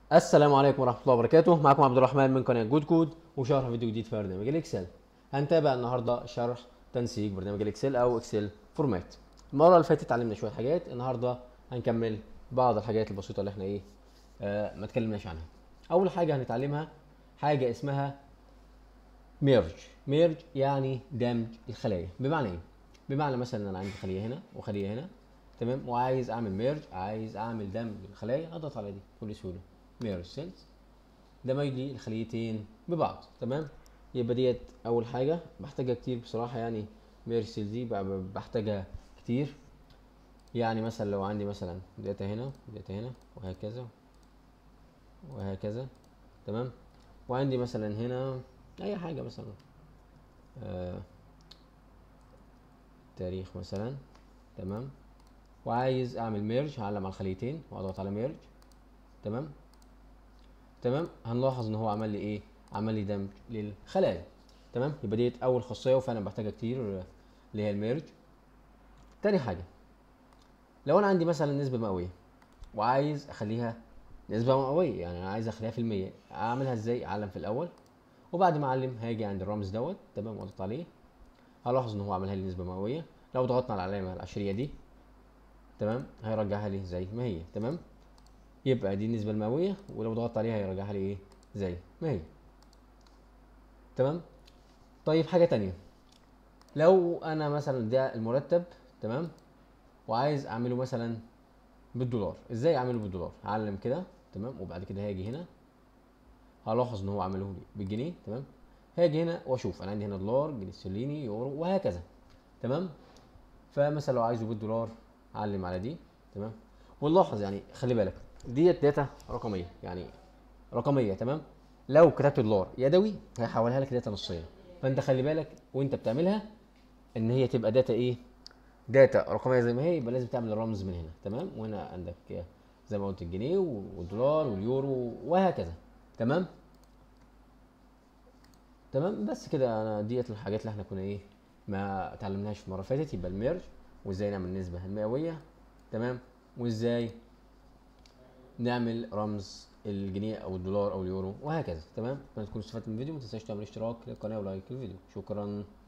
السلام عليكم ورحمه الله وبركاته معكم عبد الرحمن من قناه جود كود وشرح فيديو جديد في برنامج الاكسل هنتابع النهارده شرح تنسيق برنامج الاكسل او اكسل فورمات المره اللي فاتت اتعلمنا شويه حاجات النهارده هنكمل بعض الحاجات البسيطه اللي احنا ايه آه ما اتكلمناش عنها اول حاجه هنتعلمها حاجه اسمها ميرج ميرج يعني دمج الخلايا بمعنى ايه بمعنى مثلا انا عندي خليه هنا وخليه هنا تمام وعايز اعمل ميرج عايز اعمل دمج الخلايا اضغط على دي بكل سهوله ميرج سيلز دمج لي الخليتين ببعض تمام يبقى ديت اول حاجه بحتاجها كتير بصراحه يعني ميرج سيلز دي ب- بحتاجها كتير يعني مثلا لو عندي مثلا داتا هنا داتا هنا وهكذا وهكذا تمام وعندي مثلا هنا اي حاجه مثلا آه تاريخ مثلا تمام وعايز اعمل ميرج هعلم على الخليتين واضغط على ميرج تمام تمام هنلاحظ ان هو عمل لي ايه عمل لي دمج للخلايا تمام يبقى ديت اول خاصيه وفعلا بحتاجها كتير آه، اللي هي الميرج تاني حاجه لو انا عندي مثلا نسبه مئويه وعايز اخليها نسبه مئويه يعني انا عايز اخليها في المية اعملها ازاي اعلم في الاول وبعد ما اعلم هاجي عند الرمز دوت تمام واضغط عليه هلاحظ ان هو عملها لي نسبه مئويه لو ضغطنا على العلامه العشريه دي تمام هيرجعها لي زي ما هي تمام يبقى دي النسبه المئويه ولو ضغطت عليها هيرجعها لي ايه زي ما هي تمام طيب حاجه تانية لو انا مثلا ده المرتب تمام وعايز اعمله مثلا بالدولار ازاي اعمله بالدولار هعلم كده تمام وبعد كده هاجي هنا هلاحظ ان هو عمله لي بالجنيه تمام هاجي هنا واشوف انا عندي هنا دولار جنيه استرليني يورو وهكذا تمام فمثلا لو عايزه بالدولار علم على دي تمام ونلاحظ يعني خلي بالك ديت داتا رقميه يعني رقميه تمام لو كتبت دولار يدوي هيحولها لك داتا نصيه فانت خلي بالك وانت بتعملها ان هي تبقى داتا ايه داتا رقميه زي ما هي يبقى لازم تعمل الرمز من هنا تمام وهنا عندك زي ما قلت الجنيه والدولار واليورو وهكذا تمام تمام بس كده انا ديت الحاجات اللي احنا كنا ايه ما اتعلمناهاش في المره اللي فاتت يبقى الميرج وازاي نعمل النسبه المئويه تمام وازاي نعمل رمز الجنيه او الدولار او اليورو وهكذا تمام اتمنى تكونوا استفدتوا من الفيديو ما تنساش تعمل اشتراك للقناه ولايك الفيديو شكرا